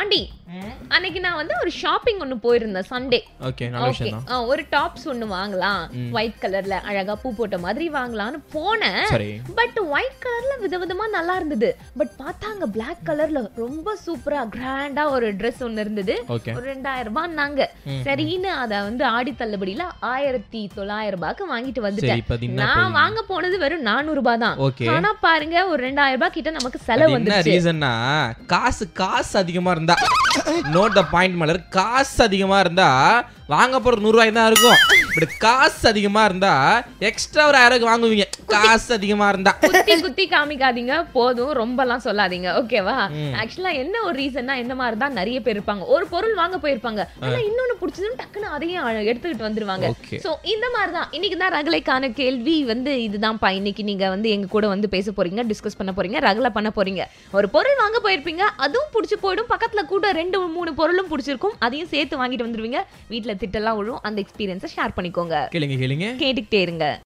தாண்டி அன்னைக்கு நான் வந்து ஒரு ஷாப்பிங் ஒன்னு போயிருந்தேன் சண்டே ஓகே நல்ல ஓகே விஷயம் தான் ஒரு டாப்ஸ் ஒன்னு வாங்கலாம் ஒயிட் கலர்ல அழகா பூ போட்ட மாதிரி வாங்கலாம்னு போனேன் சரி பட் ஒயிட் கலர்ல விதவிதமா நல்லா இருந்தது பட் பார்த்தாங்க Black கலர்ல ரொம்ப சூப்பரா கிராண்டா ஒரு Dress ஒன்னு இருந்தது ஓகே ஒரு ரெண்டாயிரம் ரூபாய்னாங்க சரின்னு அத வந்து ஆடி தள்ளுபடியில ஆயிரத்தி தொள்ளாயிரம் ரூபாய்க்கு வாங்கிட்டு சரி வந்துட்டேன் இப்ப அது என்ன நான் வாங்க போனது வெறும் நானூறு ரூபாய் தான் ஓகே ஆனா பாருங்க ஒரு ரெண்டாயிரம் ரூபாய் கிட்ட நமக்கு அது செலவு என்ன வந்துருச்சு ரீசன்னா காசு காசு அதிகமா இருந்தா நோட் த பாயிண்ட் மலர் காசு அதிகமா இருந்தா வாங்க போற நூறு ரூபாய் தான் இருக்கும் இப்படி காசு அதிகமா இருந்தா எக்ஸ்ட்ரா ஒரு ஆயிரம் வாங்குவீங்க காசு அதிகமா இருந்தா குத்தி குத்தி காமிக்காதீங்க போதும் ரொம்பலாம் சொல்லாதீங்க ஓகேவா ஆக்சுவலா என்ன ஒரு ரீசன்னா இந்த மாதிரி தான் நிறைய பேர் இருப்பாங்க ஒரு பொருள் வாங்க போயிருப்பாங்க ஆனா இன்னொன்னு பிடிச்சதுன்னு டக்குன்னு அதையும் அ- எடுத்துக்கிட்டு வந்துருவாங்க ஓகே சோ இந்த மாதிரி தான் இன்னைக்கு தான் ரகலைக்கான கேள்வி வந்து இதுதான்ப்பா இன்னைக்கு நீங்க வந்து எங்க கூட வந்து பேச போறீங்க டிஸ்கஸ் பண்ண போறீங்க ரகலை பண்ண போறீங்க ஒரு பொருள் வாங்க போயிருப்பீங்க அதுவும் பிடிச்சி போயிடும் பக்கத்துல கூட ரெண்டு மூணு பொருளும் பிடிச்சிருக்கும் அதையும் சேர்த்து வாங்கிட்டு வந்துருவீங்க வீட்ல திட்டெல்லாம் விழும் அந்த எக்ஸ்பீரியன்ஸை ஷேர் பண்ணிக்கோங்க கேளுங்க கேளுங்க கேட்டுக்கிட்டே இருங்க